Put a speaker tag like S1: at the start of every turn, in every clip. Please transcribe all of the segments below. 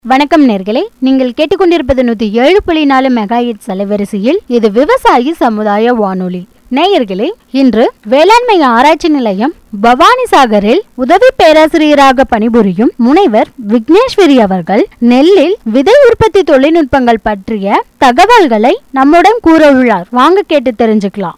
S1: வணக்கம் நேர்களே நீங்கள் கேட்டுக்கொண்டிருப்பது நூத்தி ஏழு புள்ளி நாலு மெகாஹெட் அலைவரிசையில் இது விவசாயி சமுதாய வானொலி நேயர்களே இன்று வேளாண்மை ஆராய்ச்சி நிலையம் பவானி சாகரில் உதவி பேராசிரியராக பணிபுரியும் முனைவர் விக்னேஸ்வரி அவர்கள் நெல்லில் விதை உற்பத்தி தொழில்நுட்பங்கள் பற்றிய தகவல்களை நம்முடன் கூற உள்ளார் வாங்க கேட்டு தெரிஞ்சுக்கலாம்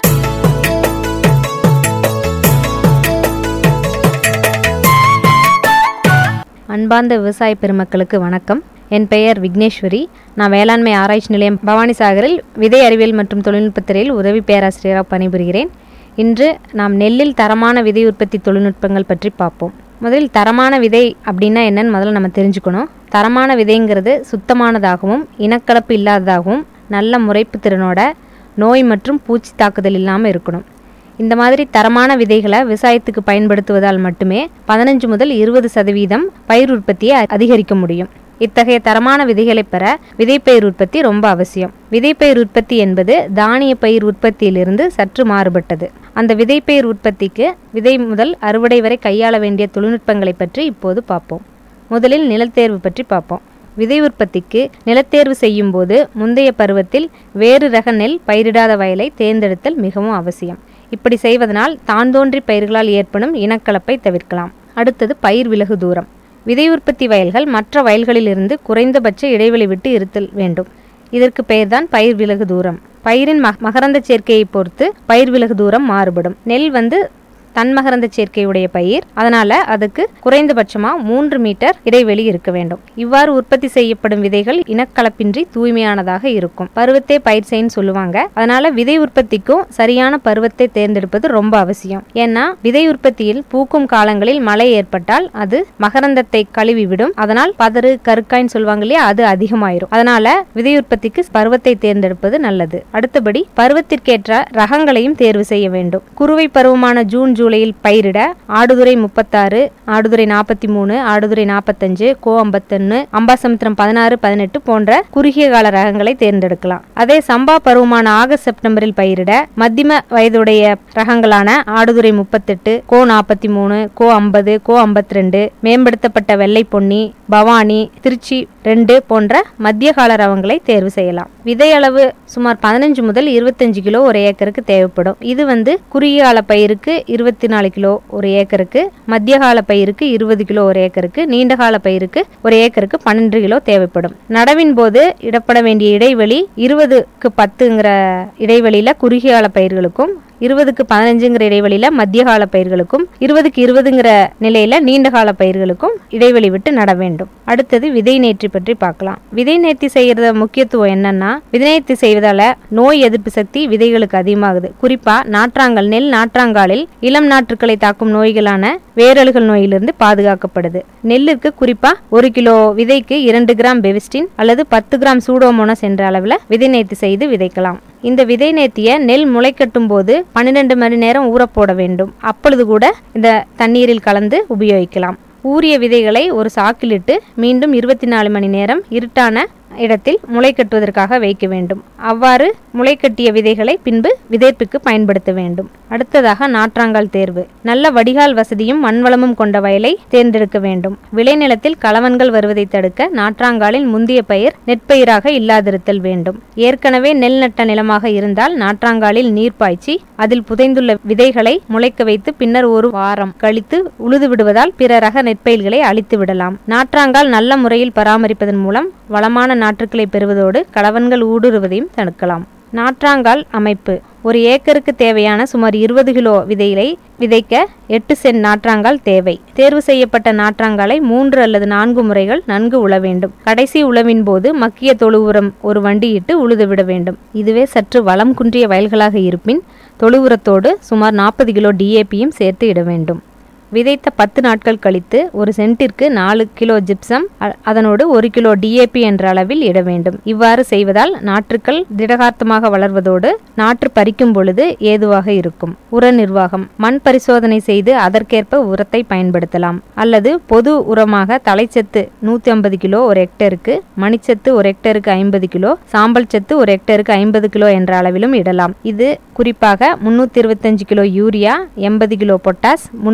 S2: அன்பார்ந்த விவசாய பெருமக்களுக்கு வணக்கம் என் பெயர் விக்னேஸ்வரி நான் வேளாண்மை ஆராய்ச்சி நிலையம் பவானி சாகரில் விதை அறிவியல் மற்றும் தொழில்நுட்பத் துறையில் உதவி பேராசிரியராக பணிபுரிகிறேன் இன்று நாம் நெல்லில் தரமான விதை உற்பத்தி தொழில்நுட்பங்கள் பற்றி பார்ப்போம் முதலில் தரமான விதை அப்படின்னா என்னன்னு முதல்ல நம்ம தெரிஞ்சுக்கணும் தரமான விதைங்கிறது சுத்தமானதாகவும் இனக்கலப்பு இல்லாததாகவும் நல்ல முறைப்பு திறனோட நோய் மற்றும் பூச்சி தாக்குதல் இல்லாமல் இருக்கணும் இந்த மாதிரி தரமான விதைகளை விவசாயத்துக்கு பயன்படுத்துவதால் மட்டுமே பதினஞ்சு முதல் இருபது சதவீதம் பயிர் உற்பத்தியை அ- அதிகரிக்க முடியும் இத்தகைய தரமான விதைகளை பெற விதைப்பயிர் உற்பத்தி ரொம்ப அவசியம் விதைப்பயிர் உற்பத்தி என்பது தானிய பயிர் உற்பத்தியிலிருந்து சற்று மாறுபட்டது அந்த விதைப்பயிர் உற்பத்திக்கு விதை முதல் அறுவடை வரை கையாள வேண்டிய தொழில்நுட்பங்களை பற்றி இப்போது பார்ப்போம் முதலில் நிலத்தேர்வு பற்றி பார்ப்போம் விதை உற்பத்திக்கு நிலத்தேர்வு செய்யும் போது முந்தைய பருவத்தில் வேறு ரக நெல் பயிரிடாத வயலை தேர்ந்தெடுத்தல் மிகவும் அவசியம் இப்படி செய்வதனால் தான்தோன்றி பயிர்களால் ஏற்படும் இனக்கலப்பை தவிர்க்கலாம் அடுத்தது பயிர் விலகு தூரம் விதை உற்பத்தி வயல்கள் மற்ற வயல்களிலிருந்து குறைந்தபட்ச இடைவெளி விட்டு இருத்தல் வேண்டும் இதற்கு பெயர்தான் பயிர் விலகு தூரம் பயிரின் மக மகரந்த சேர்க்கையை பொறுத்து பயிர் விலகு தூரம் மாறுபடும் நெல் வந்து தன்மகரந்த சேர்க்கையுடைய பயிர் அதனால அதுக்கு குறைந்தபட்சமா மூன்று மீட்டர் இடைவெளி இருக்க வேண்டும் இவ்வாறு உற்பத்தி செய்யப்படும் விதைகள் இனக்கலப்பின்றி தூய்மையானதாக இருக்கும் பருவத்தை பயிர் செய்யன்னு சொல்லுவாங்க அதனால விதை உற்பத்திக்கும் சரியான பருவத்தை தேர்ந்தெடுப்பது ரொம்ப அவசியம் ஏன்னா விதை உற்பத்தியில் பூக்கும் காலங்களில் மழை ஏற்பட்டால் அது மகரந்தத்தை கழுவி விடும் அதனால் பதறு கருக்காய்ன்னு சொல்லுவாங்க இல்லையா அது அதிகமாயிரும் அதனால விதை உற்பத்திக்கு பருவத்தை தேர்ந்தெடுப்பது நல்லது அடுத்தபடி பருவத்திற்கேற்ற ரகங்களையும் தேர்வு செய்ய வேண்டும் குறுவை பருவமான ஜூன் ஜூலையில் பயிரிட ஆடுதுறை முப்பத்தாறு ஆடுதுறை நாற்பத்தி மூணு ஆடுதுறை நாற்பத்தஞ்சு கோ ஐம்பத்தொன்னு அம்பாசமுத்திரம் பதினாறு பதினெட்டு போன்ற குறுகிய கால ரகங்களை தேர்ந்தெடுக்கலாம் அதே சம்பா பருவமான ஆகஸ்ட் செப்டம்பரில் பயிரிட மத்தியம வயதுடைய ரகங்களான ஆடுதுறை முப்பத்தெட்டு கோ நாற்பத்தி மூணு கோ ஐம்பது கோ ஐம்பத்தி ரெண்டு மேம்படுத்தப்பட்ட வெள்ளை பொன்னி பவானி திருச்சி ரெண்டு போன்ற மத்திய கால ரகங்களை தேர்வு செய்யலாம் விதை அளவு சுமார் பதினஞ்சு முதல் இருபத்தஞ்சு கிலோ ஒரு ஏக்கருக்கு தேவைப்படும் இது வந்து குறுகிய கால பயிருக்கு இருபத்தி நாலு கிலோ ஒரு ஏக்கருக்கு மத்திய கால பயிருக்கு இருபது கிலோ ஒரு ஏக்கருக்கு நீண்ட கால பயிருக்கு ஒரு ஏக்கருக்கு பன்னெண்டு கிலோ தேவைப்படும் நடவின் போது இடப்பட வேண்டிய இடைவெளி இருபதுக்கு பத்துங்கிற இடைவெளியில குறுகிய கால பயிர்களுக்கும் இருபதுக்கு பதினஞ்சுங்கிற இடைவெளியில மத்திய கால பயிர்களுக்கும் இருபதுக்கு இருபதுங்கிற நிலையில நீண்ட கால பயிர்களுக்கும் இடைவெளி விட்டு நட வேண்டும் அடுத்தது விதை நேர்த்தி பற்றி பார்க்கலாம் விதை நேர்த்தி செய்யறத முக்கியத்துவம் என்னன்னா விதை நேர்த்தி செய்வதால நோய் எதிர்ப்பு சக்தி விதைகளுக்கு அதிகமாகுது குறிப்பா நாற்றாங்கல் நெல் நாற்றாங்காலில் இளம் நாற்றுக்களை தாக்கும் நோய்களான வேரழுகல் நோயிலிருந்து பாதுகாக்கப்படுது நெல்லுக்கு குறிப்பா ஒரு கிலோ விதைக்கு இரண்டு கிராம் பெவிஸ்டின் அல்லது பத்து கிராம் சூடோமோனஸ் என்ற அளவில் விதை நேர்த்தி செய்து விதைக்கலாம் இந்த விதை நேர்த்திய நெல் முளைக்கட்டும் போது பன்னிரெண்டு மணி நேரம் ஊற போட வேண்டும் அப்பொழுது கூட இந்த தண்ணீரில் கலந்து உபயோகிக்கலாம் ஊறிய விதைகளை ஒரு சாக்கிலிட்டு மீண்டும் இருபத்தி நாலு மணி நேரம் இருட்டான இடத்தில் முளை கட்டுவதற்காக வைக்க வேண்டும் அவ்வாறு முளை கட்டிய விதைகளை பின்பு விதைப்புக்கு பயன்படுத்த வேண்டும் அடுத்ததாக நாற்றாங்கால் தேர்வு நல்ல வடிகால் வசதியும் மண்வளமும் கொண்ட வயலை தேர்ந்தெடுக்க வேண்டும் விளைநிலத்தில் களவன்கள் வருவதை தடுக்க நாற்றாங்காலின் முந்திய பயிர் நெற்பயிராக இல்லாதிருத்தல் வேண்டும் ஏற்கனவே நெல் நட்ட நிலமாக இருந்தால் நாற்றாங்காலில் நீர் பாய்ச்சி அதில் புதைந்துள்ள விதைகளை முளைக்க வைத்து பின்னர் ஒரு வாரம் கழித்து உழுது விடுவதால் பிற ரக நெற்பயிர்களை அழித்து விடலாம் நாற்றாங்கால் நல்ல முறையில் பராமரிப்பதன் மூலம் வளமான நாற்றுக்களை பெறுவதோடு களவன்கள் ஊடுருவதையும் தடுக்கலாம் நாற்றாங்கால் அமைப்பு ஒரு ஏக்கருக்கு தேவையான சுமார் இருபது கிலோ விதைகளை விதைக்க எட்டு சென்ட் நாற்றாங்கால் தேவை தேர்வு செய்யப்பட்ட நாற்றாங்காலை மூன்று அல்லது நான்கு முறைகள் நன்கு உழ வேண்டும் கடைசி உழவின் போது மக்கிய தொழு உரம் ஒரு வண்டியிட்டு உழுதுவிட வேண்டும் இதுவே சற்று வளம் குன்றிய வயல்களாக இருப்பின் தொழு உரத்தோடு சுமார் நாற்பது கிலோ டிஏபியும் சேர்த்து இட வேண்டும் விதைத்த பத்து நாட்கள் கழித்து ஒரு சென்ட்டிற்கு நாலு கிலோ ஜிப்சம் அ- அதனோடு ஒரு கிலோ டிஏபி என்ற அளவில் இட வேண்டும் இவ்வாறு செய்வதால் நாற்றுக்கள் திடகார்த்தமாக வளர்வதோடு நாற்று பறிக்கும் பொழுது ஏதுவாக இருக்கும் உர நிர்வாகம் மண் பரிசோதனை செய்து அதற்கேற்ப உரத்தை பயன்படுத்தலாம் அல்லது பொது உரமாக தலைச்சத்து நூற்றி ஐம்பது கிலோ ஒரு ஹெக்டருக்கு மணிச்சத்து ஒரு ஹெக்டருக்கு ஐம்பது கிலோ சாம்பல் சத்து ஒரு ஹெக்டருக்கு ஐம்பது கிலோ என்ற அளவிலும் இடலாம் இது குறிப்பாக முன்னூற்றி இருபத்தஞ்சு கிலோ யூரியா எண்பது கிலோ பொட்டாஸ் முந்நூறு கிலோ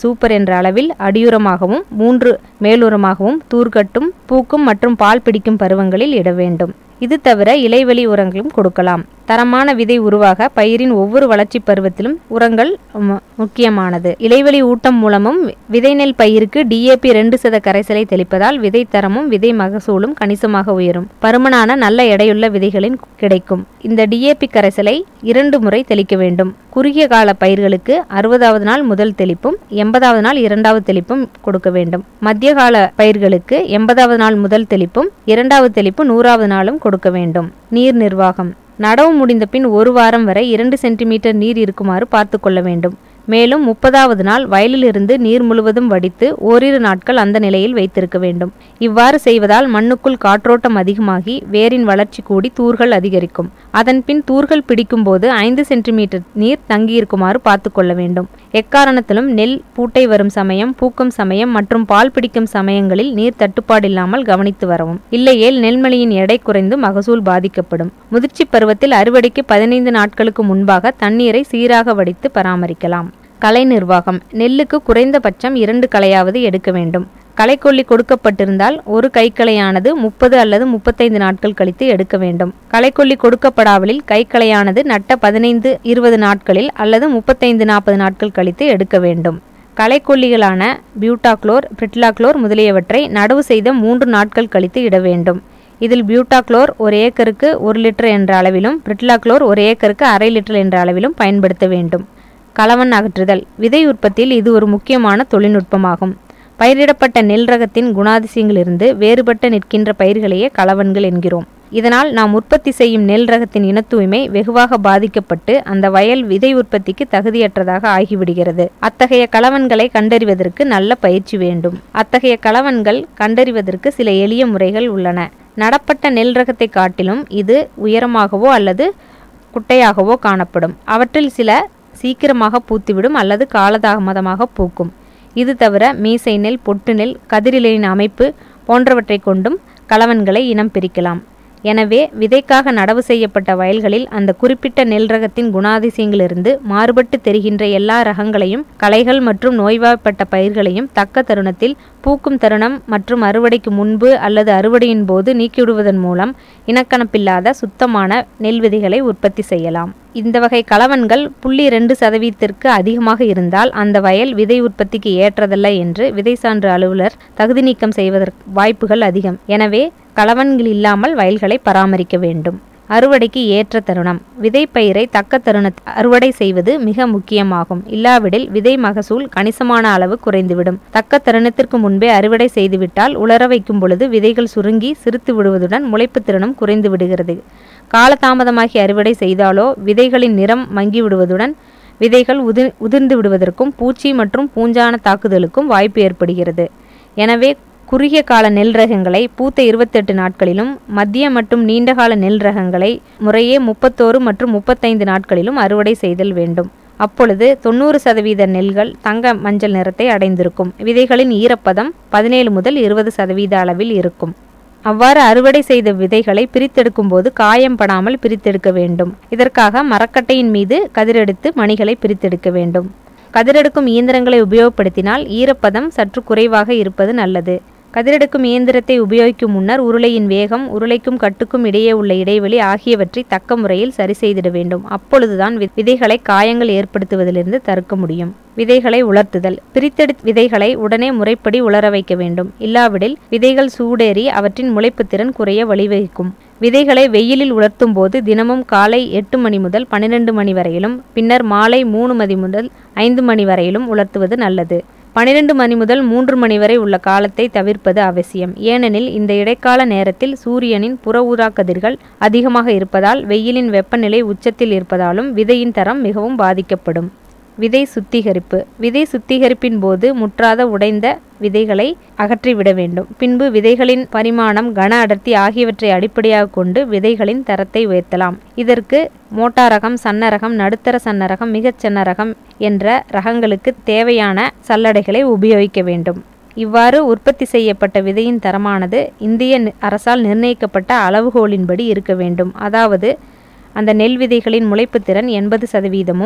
S2: சூப்பர் என்ற அளவில் அடியுரமாகவும் மூன்று மேலுரமாகவும் தூர்க்கட்டும் பூக்கும் மற்றும் பால் பிடிக்கும் பருவங்களில் இட வேண்டும் இது தவிர இலைவெளி உரங்களும் கொடுக்கலாம் தரமான விதை உருவாக பயிரின் ஒவ்வொரு வளர்ச்சி பருவத்திலும் உரங்கள் மு- முக்கியமானது இலைவெளி ஊட்டம் மூலமும் விதை நெல் பயிருக்கு டிஏபி ரெண்டு சத கரைசலை தெளிப்பதால் விதை தரமும் விதை மகசூலும் கணிசமாக உயரும் பருமனான நல்ல எடையுள்ள விதைகளின் கிடைக்கும் இந்த டிஏபி கரைசலை இரண்டு முறை தெளிக்க வேண்டும் குறுகிய கால பயிர்களுக்கு அறுபதாவது நாள் முதல் தெளிப்பும் எண்பதாவது நாள் இரண்டாவது தெளிப்பும் கொடுக்க வேண்டும் மத்திய கால பயிர்களுக்கு எண்பதாவது நாள் முதல் தெளிப்பும் இரண்டாவது தெளிப்பு நூறாவது நாளும் கொடுக்க வேண்டும் நீர் நிர்வாகம் நடவு முடிந்த பின் ஒரு வாரம் வரை இரண்டு சென்டிமீட்டர் நீர் இருக்குமாறு பார்த்து கொள்ள வேண்டும் மேலும் முப்பதாவது நாள் வயலிலிருந்து நீர் முழுவதும் வடித்து ஓரிரு நாட்கள் அந்த நிலையில் வைத்திருக்க வேண்டும் இவ்வாறு செய்வதால் மண்ணுக்குள் காற்றோட்டம் அதிகமாகி வேரின் வளர்ச்சி கூடி தூர்கள் அதிகரிக்கும் அதன் பின் தூர்கள் பிடிக்கும்போது ஐந்து சென்டிமீட்டர் நீர் தங்கியிருக்குமாறு பார்த்து கொள்ள வேண்டும் எக்காரணத்திலும் நெல் பூட்டை வரும் சமயம் பூக்கும் சமயம் மற்றும் பால் பிடிக்கும் சமயங்களில் நீர் தட்டுப்பாடில்லாமல் கவனித்து வரவும் இல்லையேல் நெல்மணியின் எடை குறைந்து மகசூல் பாதிக்கப்படும் முதிர்ச்சி பருவத்தில் அறுவடைக்கு பதினைந்து நாட்களுக்கு முன்பாக தண்ணீரை சீராக வடித்து பராமரிக்கலாம் களை நிர்வாகம் நெல்லுக்கு குறைந்தபட்சம் இரண்டு களையாவது எடுக்க வேண்டும் களைக்கொல்லி கொடுக்கப்பட்டிருந்தால் ஒரு கைக்களையானது முப்பது அல்லது முப்பத்தைந்து நாட்கள் கழித்து எடுக்க வேண்டும் களைக்கொல்லி கொடுக்கப்படாவலில் கைக்களையானது நட்ட பதினைந்து இருபது நாட்களில் அல்லது முப்பத்தைந்து நாற்பது நாட்கள் கழித்து எடுக்க வேண்டும் களைக்கொல்லிகளான பியூட்டாக்ளோர் பிரிட்லாக்ளோர் முதலியவற்றை நடவு செய்த மூன்று நாட்கள் கழித்து இட வேண்டும் இதில் பியூட்டாக்ளோர் ஒரு ஏக்கருக்கு ஒரு லிட்டர் என்ற அளவிலும் பிரிட்லாக்ளோர் ஒரு ஏக்கருக்கு அரை லிட்டர் என்ற அளவிலும் பயன்படுத்த வேண்டும் களவன் அகற்றுதல் விதை உற்பத்தியில் இது ஒரு முக்கியமான தொழில்நுட்பமாகும் பயிரிடப்பட்ட நெல் ரகத்தின் குணாதிசயங்களிலிருந்து வேறுபட்ட நிற்கின்ற பயிர்களையே களவன்கள் என்கிறோம் இதனால் நாம் உற்பத்தி செய்யும் நெல் ரகத்தின் இனத்தூய்மை வெகுவாக பாதிக்கப்பட்டு அந்த வயல் விதை உற்பத்திக்கு தகுதியற்றதாக ஆகிவிடுகிறது அத்தகைய களவன்களை கண்டறிவதற்கு நல்ல பயிற்சி வேண்டும் அத்தகைய களவன்கள் கண்டறிவதற்கு சில எளிய முறைகள் உள்ளன நடப்பட்ட நெல் ரகத்தை காட்டிலும் இது உயரமாகவோ அல்லது குட்டையாகவோ காணப்படும் அவற்றில் சில சீக்கிரமாக பூத்துவிடும் அல்லது காலதாமதமாக பூக்கும் இது தவிர மீசை நெல் பொட்டு நெல் கதிரிலையின் அமைப்பு போன்றவற்றை கொண்டும் களவன்களை இனம் பிரிக்கலாம் எனவே விதைக்காக நடவு செய்யப்பட்ட வயல்களில் அந்த குறிப்பிட்ட நெல் ரகத்தின் குணாதிசயங்களிலிருந்து மாறுபட்டு தெரிகின்ற எல்லா ரகங்களையும் களைகள் மற்றும் நோய்வாய்ப்பட்ட பயிர்களையும் தக்க தருணத்தில் பூக்கும் தருணம் மற்றும் அறுவடைக்கு முன்பு அல்லது அறுவடையின் போது நீக்கிவிடுவதன் மூலம் இனக்கணப்பில்லாத சுத்தமான நெல் விதைகளை உற்பத்தி செய்யலாம் இந்த வகை களவன்கள் புள்ளி ரெண்டு சதவீதத்திற்கு அதிகமாக இருந்தால் அந்த வயல் விதை உற்பத்திக்கு ஏற்றதல்ல என்று விதை சான்று அலுவலர் தகுதி நீக்கம் செய்வதற்கு வாய்ப்புகள் அதிகம் எனவே களவன்கள் இல்லாமல் வயல்களை பராமரிக்க வேண்டும் அறுவடைக்கு ஏற்ற தருணம் விதைப்பயிரை தக்க தருண அறுவடை செய்வது மிக முக்கியமாகும் இல்லாவிடில் விதை மகசூல் கணிசமான அளவு குறைந்துவிடும் தக்க தருணத்திற்கு முன்பே அறுவடை செய்துவிட்டால் உலர வைக்கும் பொழுது விதைகள் சுருங்கி சிறுத்து விடுவதுடன் முளைப்பு திறனும் குறைந்து விடுகிறது காலதாமதமாகி அறுவடை செய்தாலோ விதைகளின் நிறம் மங்கி விடுவதுடன் விதைகள் உதிர் உதிர்ந்து விடுவதற்கும் பூச்சி மற்றும் பூஞ்சான தாக்குதலுக்கும் வாய்ப்பு ஏற்படுகிறது எனவே குறுகிய கால நெல் ரகங்களை பூத்த இருபத்தெட்டு நாட்களிலும் மத்திய மற்றும் நீண்டகால நெல் ரகங்களை முறையே முப்பத்தோரு மற்றும் முப்பத்தைந்து நாட்களிலும் அறுவடை செய்தல் வேண்டும் அப்பொழுது தொண்ணூறு சதவீத நெல்கள் தங்க மஞ்சள் நிறத்தை அடைந்திருக்கும் விதைகளின் ஈரப்பதம் பதினேழு முதல் இருபது சதவீத அளவில் இருக்கும் அவ்வாறு அறுவடை செய்த விதைகளை பிரித்தெடுக்கும் போது காயம் படாமல் பிரித்தெடுக்க வேண்டும் இதற்காக மரக்கட்டையின் மீது கதிரெடுத்து மணிகளை பிரித்தெடுக்க வேண்டும் கதிரெடுக்கும் இயந்திரங்களை உபயோகப்படுத்தினால் ஈரப்பதம் சற்று குறைவாக இருப்பது நல்லது கதிரெடுக்கும் இயந்திரத்தை உபயோகிக்கும் முன்னர் உருளையின் வேகம் உருளைக்கும் கட்டுக்கும் இடையே உள்ள இடைவெளி ஆகியவற்றை தக்க முறையில் சரி செய்திட வேண்டும் அப்பொழுதுதான் வி- விதைகளை காயங்கள் ஏற்படுத்துவதிலிருந்து தடுக்க முடியும் விதைகளை உலர்த்துதல் பிரித்தெடு விதைகளை உடனே முறைப்படி உலர வைக்க வேண்டும் இல்லாவிடில் விதைகள் சூடேறி அவற்றின் முளைப்புத் திறன் குறைய வழிவகுக்கும் விதைகளை வெயிலில் உலர்த்தும் போது தினமும் காலை எட்டு மணி முதல் பன்னிரண்டு மணி வரையிலும் பின்னர் மாலை மூணு மணி முதல் ஐந்து மணி வரையிலும் உலர்த்துவது நல்லது பன்னிரண்டு மணி முதல் மூன்று மணி வரை உள்ள காலத்தை தவிர்ப்பது அவசியம் ஏனெனில் இந்த இடைக்கால நேரத்தில் சூரியனின் புற ஊதா கதிர்கள் அதிகமாக இருப்பதால் வெயிலின் வெப்பநிலை உச்சத்தில் இருப்பதாலும் விதையின் தரம் மிகவும் பாதிக்கப்படும் விதை சுத்திகரிப்பு விதை சுத்திகரிப்பின் போது முற்றாத உடைந்த விதைகளை அகற்றிவிட வேண்டும் பின்பு விதைகளின் பரிமாணம் கன அடர்த்தி ஆகியவற்றை அடிப்படையாக கொண்டு விதைகளின் தரத்தை உயர்த்தலாம் இதற்கு மோட்டார் ரகம் சன்ன ரகம் நடுத்தர சன்ன ரகம் மிகச் சன்ன ரகம் என்ற ரகங்களுக்கு தேவையான சல்லடைகளை உபயோகிக்க வேண்டும் இவ்வாறு உற்பத்தி செய்யப்பட்ட விதையின் தரமானது இந்திய நி- அரசால் நிர்ணயிக்கப்பட்ட அளவுகோலின்படி இருக்க வேண்டும் அதாவது அந்த நெல் விதைகளின் முளைப்புத் திறன் எண்பது சதவீதமும்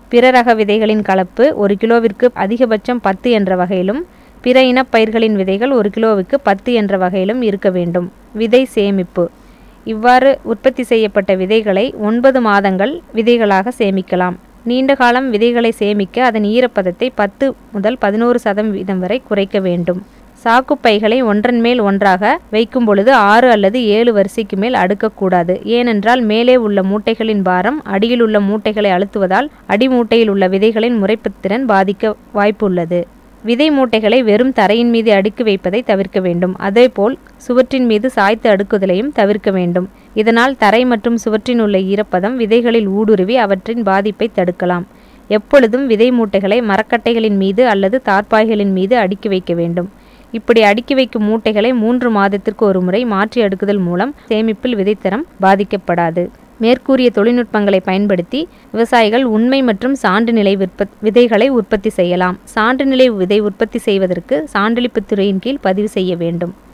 S2: பிற ரக விதைகளின் கலப்பு ஒரு கிலோவிற்கு அதிகபட்சம் பத்து என்ற வகையிலும் பிற இனப் பயிர்களின் விதைகள் ஒரு கிலோவுக்கு பத்து என்ற வகையிலும் இருக்க வேண்டும் விதை சேமிப்பு இவ்வாறு உற்பத்தி செய்யப்பட்ட விதைகளை ஒன்பது மாதங்கள் விதைகளாக சேமிக்கலாம் நீண்ட காலம் விதைகளை சேமிக்க அதன் ஈரப்பதத்தை பத்து முதல் பதினோரு சதவீதம் வரை குறைக்க வேண்டும் சாக்குப்பைகளை ஒன்றன் மேல் ஒன்றாக வைக்கும் பொழுது ஆறு அல்லது ஏழு வரிசைக்கு மேல் அடுக்கக்கூடாது ஏனென்றால் மேலே உள்ள மூட்டைகளின் பாரம் அடியில் உள்ள மூட்டைகளை அழுத்துவதால் அடி மூட்டையில் உள்ள விதைகளின் முறைப்புத்திறன் பாதிக்க வாய்ப்புள்ளது விதை மூட்டைகளை வெறும் தரையின் மீது அடுக்கி வைப்பதை தவிர்க்க வேண்டும் அதேபோல் சுவற்றின் மீது சாய்த்து அடுக்குதலையும் தவிர்க்க வேண்டும் இதனால் தரை மற்றும் சுவற்றின் உள்ள ஈரப்பதம் விதைகளில் ஊடுருவி அவற்றின் பாதிப்பை தடுக்கலாம் எப்பொழுதும் விதை மூட்டைகளை மரக்கட்டைகளின் மீது அல்லது தார்ப்பாய்களின் மீது அடுக்கி வைக்க வேண்டும் இப்படி அடுக்கி வைக்கும் மூட்டைகளை மூன்று மாதத்திற்கு ஒரு முறை மாற்றி அடுக்குதல் மூலம் சேமிப்பில் விதைத்தரம் பாதிக்கப்படாது மேற்கூறிய தொழில்நுட்பங்களை பயன்படுத்தி விவசாயிகள் உண்மை மற்றும் சான்று நிலை விற்ப விதைகளை உற்பத்தி செய்யலாம் சான்று நிலை விதை உற்பத்தி செய்வதற்கு சான்றளிப்புத் துறையின் கீழ் பதிவு செய்ய வேண்டும்